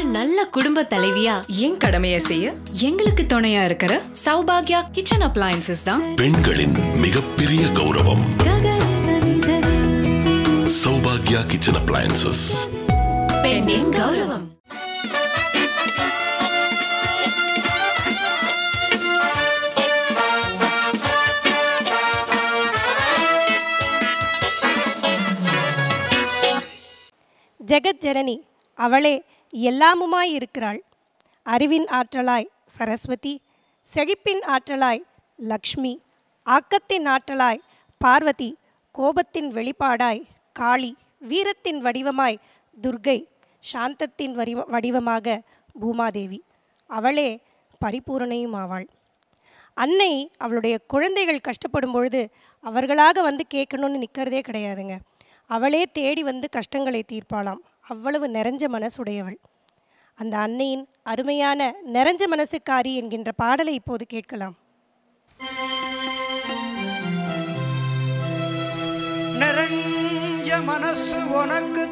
நல்ல குடும்ப தலைவியா என் கடமையை செய்ய எங்களுக்கு துணையா இருக்கிற சௌபாக்யா கிச்சன் அப்ளையன்சஸ் தான் பெண்களின் மிகப்பெரிய கௌரவம் சௌபாக்யா கிச்சன் அப்ளையன்சஸ் பெண்ணின் கௌரவம் ஜெகஜனனி அவளே எல்லாமுமாய் இருக்கிறாள் அறிவின் ஆற்றலாய் சரஸ்வதி செழிப்பின் ஆற்றலாய் லக்ஷ்மி ஆக்கத்தின் ஆற்றலாய் பார்வதி கோபத்தின் வெளிப்பாடாய் காளி வீரத்தின் வடிவமாய் துர்கை சாந்தத்தின் வரி வடிவமாக பூமாதேவி அவளே பரிபூரணையும் ஆவாள் அன்னை அவளுடைய குழந்தைகள் கஷ்டப்படும் பொழுது அவர்களாக வந்து கேட்கணும்னு நிற்கிறதே கிடையாதுங்க அவளே தேடி வந்து கஷ்டங்களை தீர்ப்பாளாம் அவ்வளவு நிறைஞ்ச மனசுடையவள் அந்த அன்னையின் அருமையான நிறைஞ்ச மனசுக்காரி என்கின்ற பாடலை இப்போது கேட்கலாம் நிறைஞ்ச மனசு உனக்கு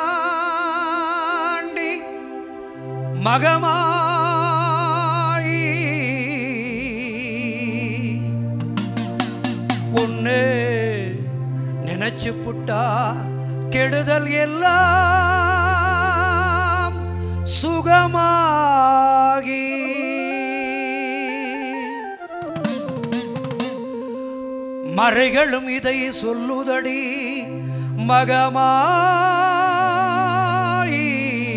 தாண்டி மகமாயி ஒன்று நினைச்சு புட்டா கெடுதல் எல்லாம் சுகமாகி மறைகளும் இதை சொல்லுதடி மகமாயி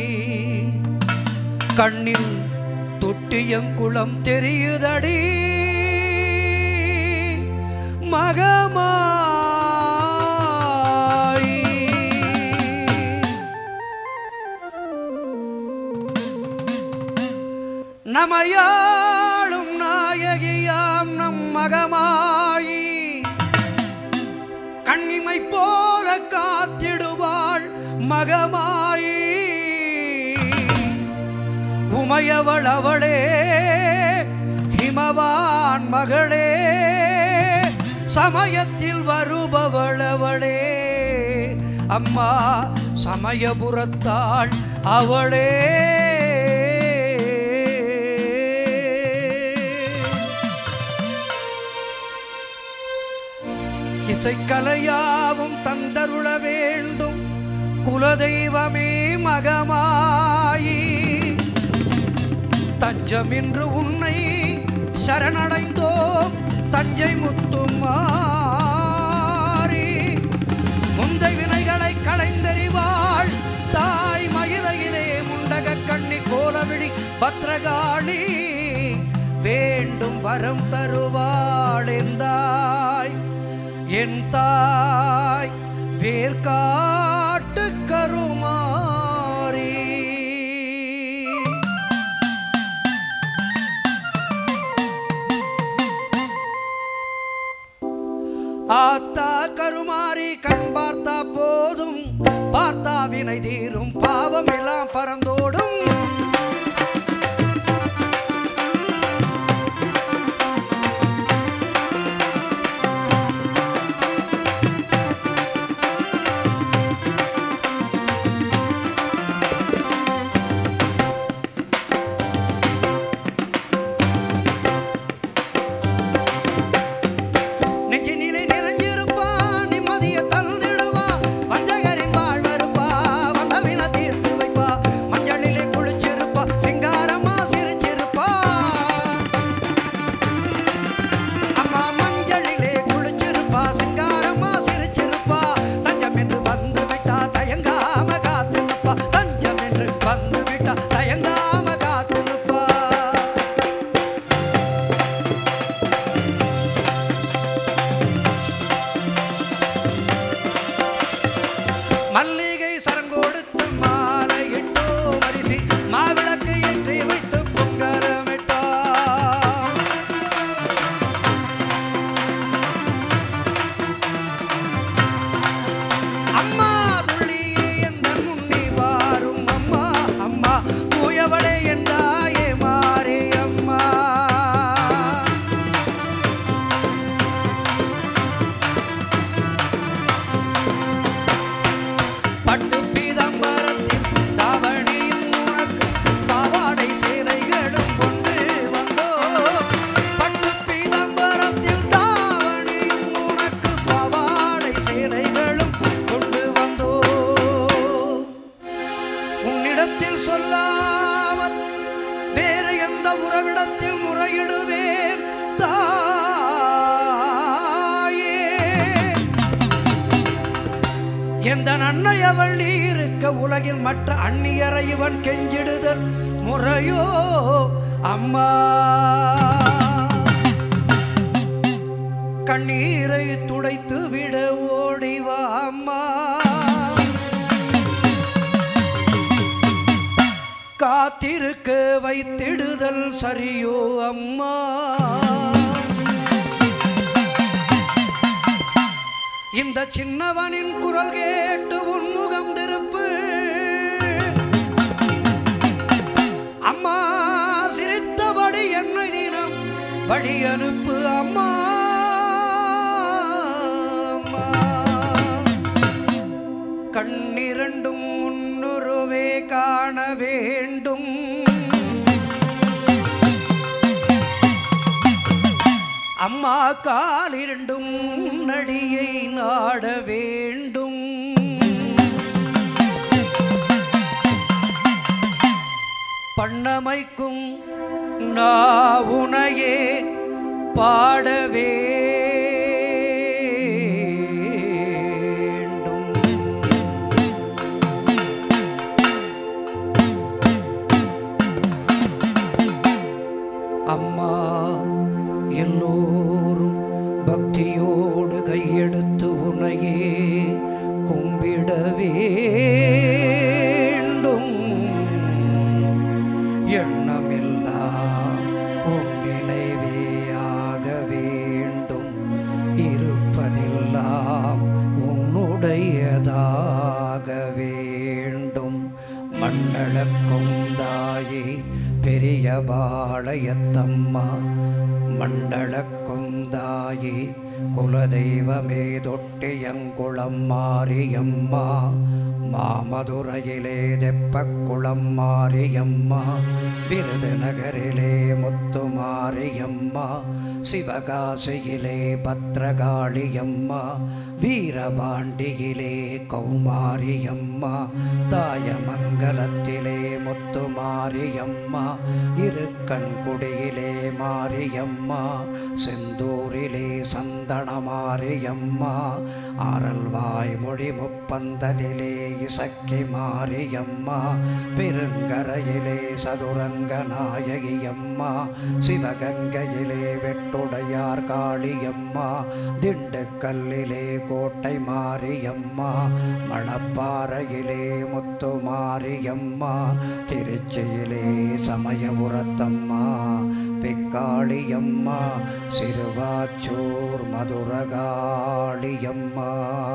கண்ணில் தொட்டியங்குளம் தெரியுதடி மகமாயி நமையாளும் நாயகியாம் நம் மகமாயி கண்ணிமை போல காத்திடுவாள் மகமாயி உமையவள் அவளே ஹிமவான் மகளே சமயத்தில் வருபவள் அவளே அம்மா சமயபுரத்தாள் அவளே இசைக்கலையாவும் தந்தருள வேண்டும் குலதெய்வமே மகமாயி தஞ்சமின்று உன்னை சரணடைந்தோம் தஞ்சை முத்தும் மாறி முந்தை வினைகளை களைந்தறிவாள் தாய் மயிலையிலே முண்டக கண்ணி கோலவிழி பத்ரகாளி வேண்டும் வரம் தருவாள் எந்தாய் என் தாய் வேர்காட்டு கருமாறி ஆத்தா கருமாறி கண் பார்த்தா போதும் பார்த்தா வினை தீரும் பாவம் எல்லாம் பறந்தோடும் நெஞ்சினிலே நிறைஞ்சிருப்பா நிம்மதிய தந்திடுவா வஞ்சகரின் வாழ்வருப்பா வந்தவின தீர்த்து வைப்பா மஞ்ச உறவிடத்தில் சொல்லாமல் வேறு எந்த உறவிடத்தில் முறையிடுவேன் தாயே எந்த நன்மை அவள் நீ இருக்க உலகில் மற்ற அந்நியரை இவன் கெஞ்சிடுதல் முறையோ அம்மா கண்ணீரை துடைத்து விட ஓடிவா அம்மா காத்திருக்க வைத்திடுதல் சரியோ அம்மா இந்த சின்னவனின் குரல் கேட்டு உன்முகம் திருப்பு அம்மா சிரித்தபடி என்னை தினம் வழி அனுப்பு அம்மா அம்மா. கண்ணிரண்டும் முன்னுருவே காண வேண்டும் அம்மா காலிரண்டும் நடியை நாட வேண்டும் பண்ணமைக்கும் நான் உனையே பாட வேண்டும் அம்மா எல்லோரும் பக்தியோடு கையெடுத்து உனையே கும்பிட வேண்டும் எண்ணமெல்லாம் உன் நினைவேயாக வேண்டும் இருப்பதெல்லாம் உன்னுடையதாக வேண்டும் மண்டலக்கும் தாயே பெரிய பாளையத்தம்மா மண்டலக்கும் தாயே குலதெய்வமே தொட்டியங்குளம் மாரியம்மா மாமதுரையிலே தெப்பக்குளம் மாரியம்மா விருதுநகரிலே முத்து மாரியம்மா சிவகாசியிலே பத்ரகாளியம்மா வீரபாண்டியிலே கௌமாரியம்மா தாயமங்கலத்திலே முத்து மாரியம்மா இருக்கன்குடியிலே மாரியம்மா செந்தூரிலே சந்தன மாரியம்மா ஆரல்வாய் மொழி முப்பந்தலிலே இசக்கி மாரியம்மா பெருங்கரையிலே சதுரங்க நாயகியம்மா சிவகங்கையிலே வெட்டுடையார் காளியம்மா திண்டுக்கல்லிலே கோட்டை மாரியம்மா மணப்பாறையிலே முத்து மாரியம்மா திருச்சியிலே சமயபுரத்தம்மா வெக்காளியம்மா சிறுவாச்சூர் மதுரகாளியம்மா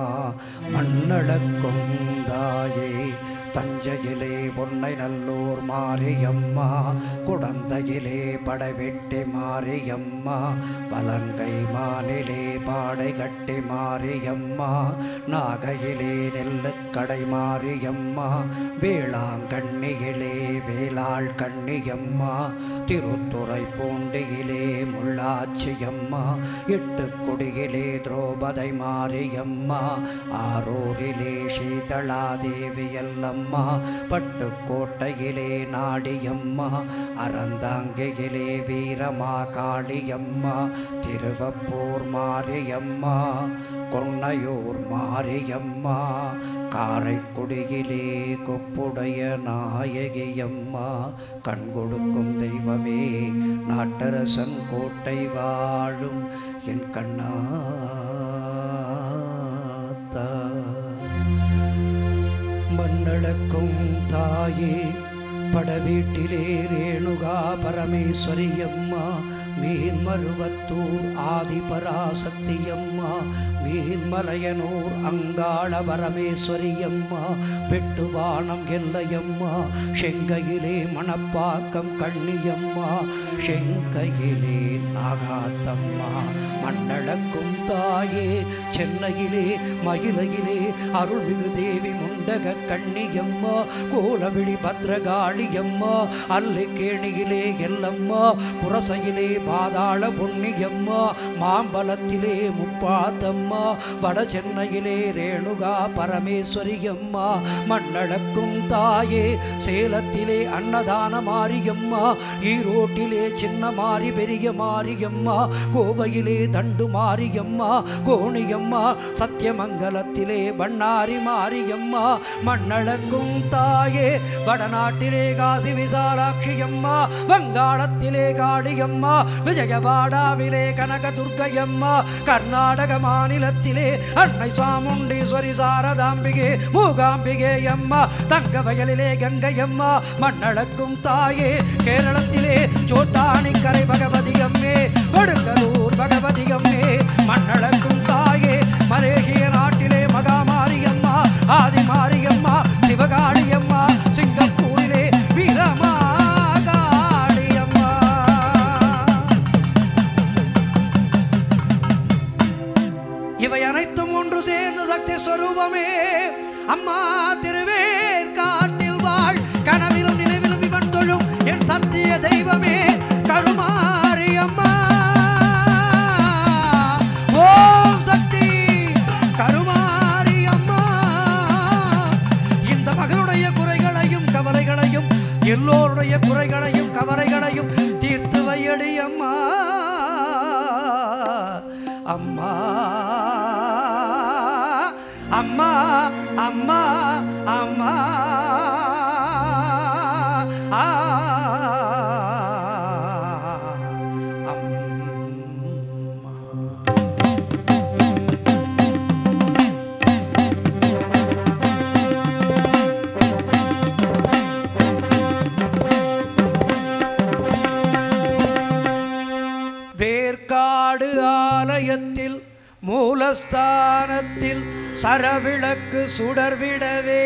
மண்ணளக்கும் தாயே தஞ்சையிலே பொன்னை நல்லூர் மாரியம்மா குடந்தையிலே படைவெட்டி மாரியம்மா வலங்கை மானிலே பாடை கட்டி மாரியம்மா நாகையிலே நெல்லுக்கடை மாரியம்மா வேளாங்கண்ணியிலே வேளாள் கண்ணியம்மா திருத்துறை பூண்டியிலே முள்ளாச்சியம்மா எட்டுக்குடியிலே திரௌபதை மாரியம்மா ஆரூரிலே சீதளாதேவி எல்லம்மா பட்டுக்கோட்டையிலே நாடியம்மா அறந்தாங்கையிலே வீரமா காளியம்மா திருவப்பூர் மாரியம்மா கொன்னையூர் மாரியம்மா காரைக்குடியிலே கொப்புடைய நாயகியம்மா கண் கொடுக்கும் தெய்வமே நாட்டரசன் கோட்டை வாழும் என் கண்ணாத்தா மண்ணளக்கும் தாயே படவீட்டிலே ரேணுகா பரமேஸ்வரி அம்மா மேன்மருவத்தூர் ஆதிபராசக்தி அம்மா மேன்மலையனூர் அங்காள பரமேஸ்வரி அம்மா வெட்டுவானம் எல்லையம்மா செங்கையிலே மணப்பாக்கம் கண்ணியம்மா செங்கையிலே நாகாத்தம்மா மண்ணளக்கும் தாயே சென்னையிலே மயிலையிலே அருள்மிகு தேவி முன் குண்டக கண்ணியம்மா கோலவிழி பத்ரகாளியம்மா அல்லை கேணியிலே எல்லம்மா புரசையிலே பாதாள பொன்னியம்மா மாம்பலத்திலே முப்பாத்தம்மா வட சென்னையிலே ரேணுகா பரமேஸ்வரியம்மா மண்ணளக்கும் தாயே சேலத்திலே அன்னதான மாரியம்மா ஈரோட்டிலே சின்ன மாரி பெரிய மாரியம்மா கோவையிலே தண்டு மாரியம்மா கோணியம்மா சத்தியமங்கலத்திலே பண்ணாரி மாரியம்மா மண்ணளக்கும் தாயே வடநாட்டிலே காசி விசாலாட்சியம்மா வங்காளத்திலே காளியம்மா விஜயவாடாவிலே கனக துர்க்கையம்மா கர்நாடக மாநிலத்திலே அன்னை சாமுண்டீஸ்வரி சாரதாம்பிகே மூகாம்பிகே அம்மா தங்க வயலிலே கங்கையம்மா மண்ணளக்கும் தாயே கேரளத்திலே சோட்டானிக்கரை பகவதி அம்மே கொடுங்கலூர் பகவதி அம்மே மண்ணளக்கும் தாயே மலேசிய நாட்டிலே மகாமாரியம்மா ஆதிமாரியம்மா சிவகாளியம்மா சிங்கப்பூரிலே வீரமாகாளியம்மா இவை அனைத்தும் ஒன்று சேர்ந்த சக்தி ஸ்வரூபமே அம்மா திருவேற்காட்டில் வாழ் கனவிலும் நினைவிலும் இவன் தொழும் என் சத்திய தெய்வமே கருமாரி அம்மா ஓம் சக்தி கருமாரி அம்மா இந்த மகனுடைய குறைகளையும் கவலைகளையும் எல்லோருடைய குறைகளையும் கவலைகளையும் தீர்த்து வையடி அம்மா அம்மா அம்மா அம்மா அம்மா ஆ, அம்மா வேர்க்காடு ஆலயத்தில் மூலஸ்தானத்தில் சரவிளக்கு சுடர்விடவே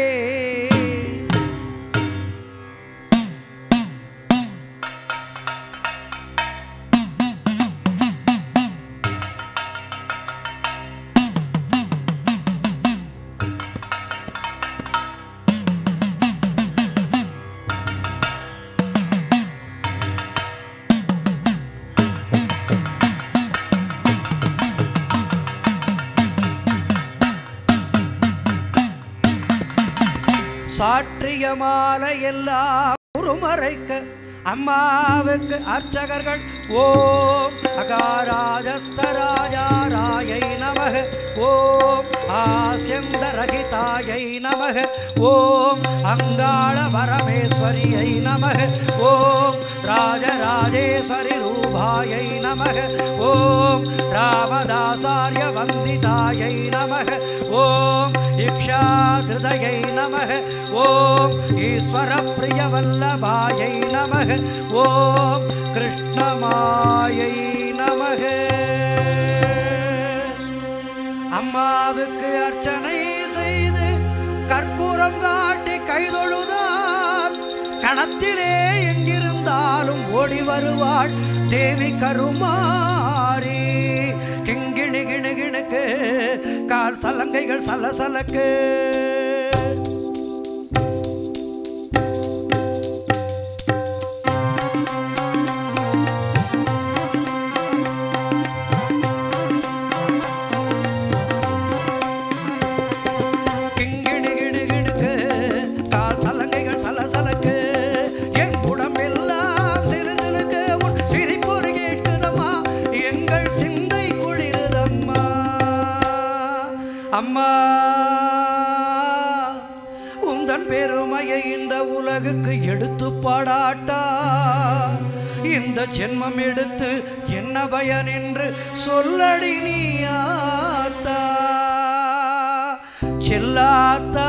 சாற்றிய மாலை எல்லாம் உருமறைக்க அம்மாவுக்கு அர்ச்சகர்கள் ஓம் அகாராஜஸ்தராஜாராயை நமக ஓம் ஆசியந்தரகிதாயை நமக ஓம் அங்காள பரமேஸ்வரியை நமக ஓம் ராஜராஜேஸ்வரி ரூபாயை நமக ஓம் ராமதாசாரிய வந்திதாயை நமக ஓம் இக்ஷாதிருதயை நமக ஓம் ஈஸ்வர பிரியவல்லபாயை நமக ஓம் கிருஷ்ணமாயை நமக அம்மாவுக்கு அர்ச்சனை செய்து கற்பூரம் காட்டி கைதொழுதால் கணத்திலே எங்கிருந்தாலும் ஓடி வருவாள் தேவி கருமாரி கிங்கிணி கிணு கிணுக்கு கால் சலங்கைகள் சலசலக்கு கிங்கிணி கிணு கிணுக்கு கால் சலங்கைகள் சலசலக்கு என் உடம்பெல்லாம் சிறுதலுக்கு உன் சிரிப்பொரு கேட்குதம்மா எங்கள் சிந்தை குளிருதம்மா அம்மா உந்தன் பெருமையை இந்த உலகுக்கு எடுத்து பாடாட்டா இந்த ஜென்மம் எடுத்து என்ன பயன் என்று சொல்லடி நீ ஆத்தா செல்லாத்தா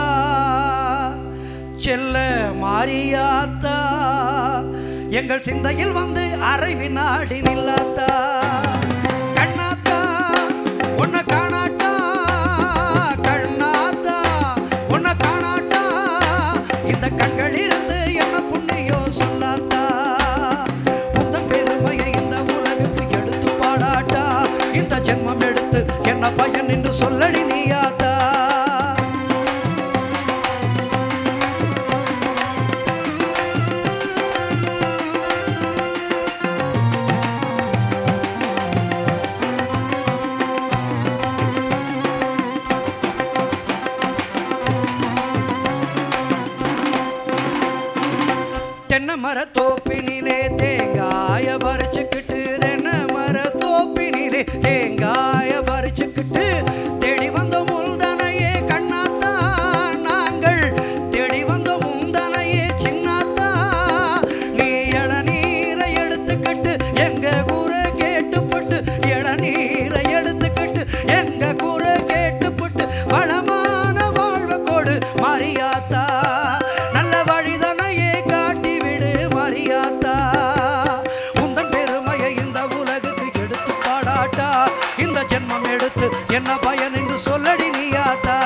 செல்ல மாரியாத்தா எங்கள் சிந்தையில் வந்து அரை வினாடி நில்லாத்தா கண்ணாத்தா உன்னை காணாட்டா கண்ணாத்தா உன்னை காணாட்டா இந்த கண்கள் இருந்து என்ன புண்ணியோ சொல்லாத்தா உந்தன் பெருமையை இந்த உலகுக்கு எடுத்து பாடாட்டா இந்த ஜென்மம் எடுத்து என்ன பயன் என்று சொல்லடி நீயாத்தா தென்னை மர தோப்பினிலே தேங்காய பறிச்சுக்கிட்டு தென்னை மர தோப்பினிலே தேங்காய பறிச்சுக்கிட்டு தேடி வந்த முல்தனையே கண்ணாத்தா நாங்கள் தேடி வந்த முந்தனையே சின்னாத்தா நீ இளநீரை எடுத்துக்கிட்டு எங்க கூற கேட்டுப்பட்டு இளநீரை எடுத்துக்கிட்டு எங்க கூற கேட்டுப்பட்டு வளமான வாழ்வு கொடு மரியாத்தா நல்ல வழிதனையே காட்டி விடு மரியாத்தா உந்தன் பெருமையை இந்த உலகுக்கு எடுத்து பாடாட்டா இந்த ஜென்மம் எடுத்து என்ன பயன் என்று சொல்லடி நீயாத்தா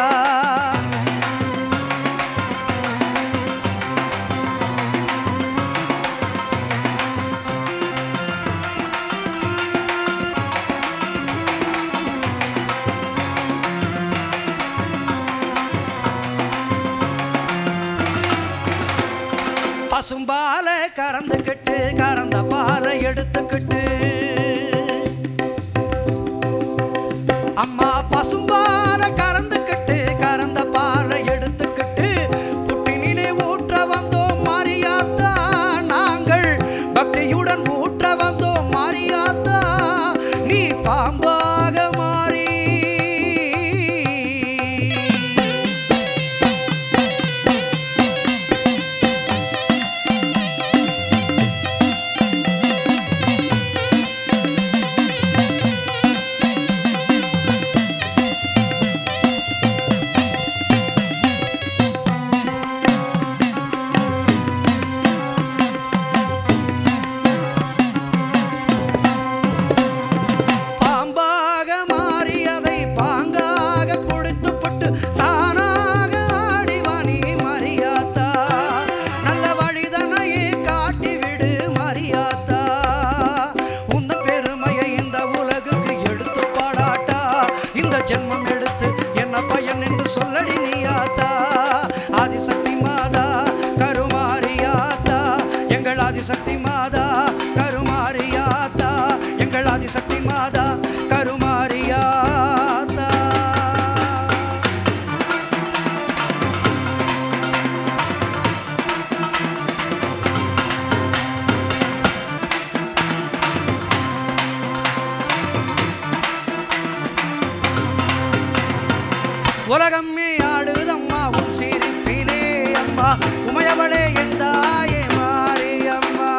பசும்பால கறந்துக்கிட்டு கறந்த பாலை எடுத்துக்கிட்டு அம்மா பசும்பால கறந்துக்கிட்டு கறந்த பாலை எடுத்துக்கிட்டு புட்டினிலே ஊற்ற வந்தோம் மாரியாத்தா நாங்கள் பக்தியுடன் ஊற்ற வந்தோம் மாரியாத்தா நீ பாம்பாக மாறி பாம்பாக மாறி அதை பாங்காக கொடுத்துப்பட்டு தானாக ஆடிவானி மரியாத்தா நல்ல வழிதனையே காட்டிவிடு மரியாத்தா உந்த பெருமையை இந்த உலகுக்கு எடுத்து பாடாட்டா இந்த ஜென்மம் எடுத்து என்ன பயன் என்று சொல்லடி நீயாத்தா ஆதிசக்தி மாதா கருமாரியாத்தா எங்கள் ஆதிசக்தி மாதா கருமாரியாத்தா எங்கள் ஆதிசக்தி மாதா கருமாரியாத்தா உலகம்மே ஆடுதம்மா உன் சிரிப்பிலே அம்மா உமையவளே என் தாயே மாரியம்மா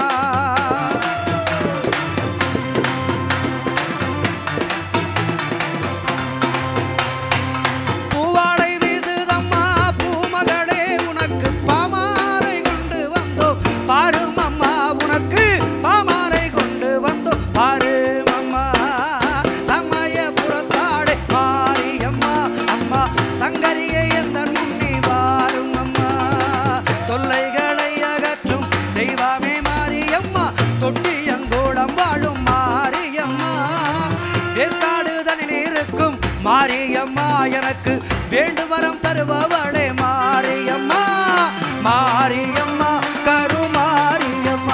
பூவாடை வீசுதம்மா பூமகளே உனக்கு பாமாலை கொண்டு வந்தோம் பாரும் அம்மா உனக்கு பாமாலை கொண்டு வந்தோம் பாரும் அம்மா சமயபுரத்தாடை மாரியம்மா அம்மா சங்கரியை எந்த முன்னி வாரும் அம்மா தொல்லைகளை அகற்றும் தெய்வமே மாரியம்மா தொட்டியங்கோடம் வாழும் மாரியம்மா ஏற்காடு தனில் இருக்கும் மாரியம்மா எனக்கு வேண்டு வரம் தருபவளே மாரியம்மா மாரியம்மா கருமாரியம்மா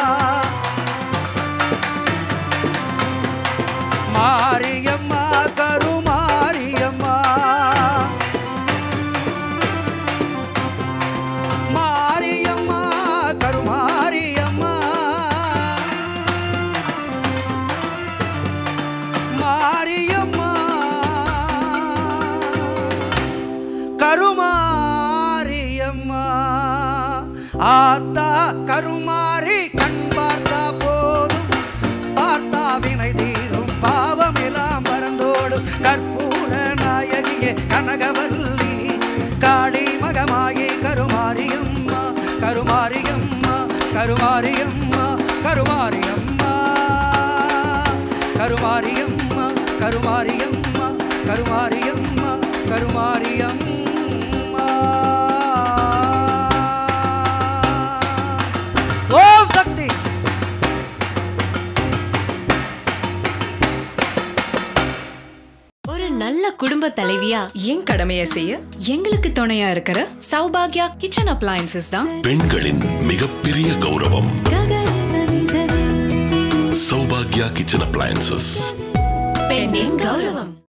மாரியம்மா கருமாரியம்மா மாரியம்மா கருமாரியம்மா மாரியம்மா கருமாரியம்மா ஆத்தா கருமாரி கண் பார்த்தா போதும் பார்த்தா வினை தீரும் பாவம் எல்லாம் மறந்தோடும் கற்பூர நாயகியே கனகவல்லி காளி மகமாயே கருமாரியம்மா கருமாரியம்மா கருமாரியம்மா கருமாரியம்மா கருமாரியம்மா கருமாரியம்மா கருமாரியம்மா கருமாரியம்மா ஓம் சக்தி ஒரு நல்ல குடும்ப தலைவியா என் கடமையை செய்ய எங்களுக்கு துணையா இருக்கிற சௌபாகியா கிச்சன் அப்ளையன்சஸ் தான் பெண்களின் மிகப்பெரிய கௌரவம் சௌபாக்யா கிச்சன் அப்ளையன்சஸ் பெண்ணின் கௌரவம்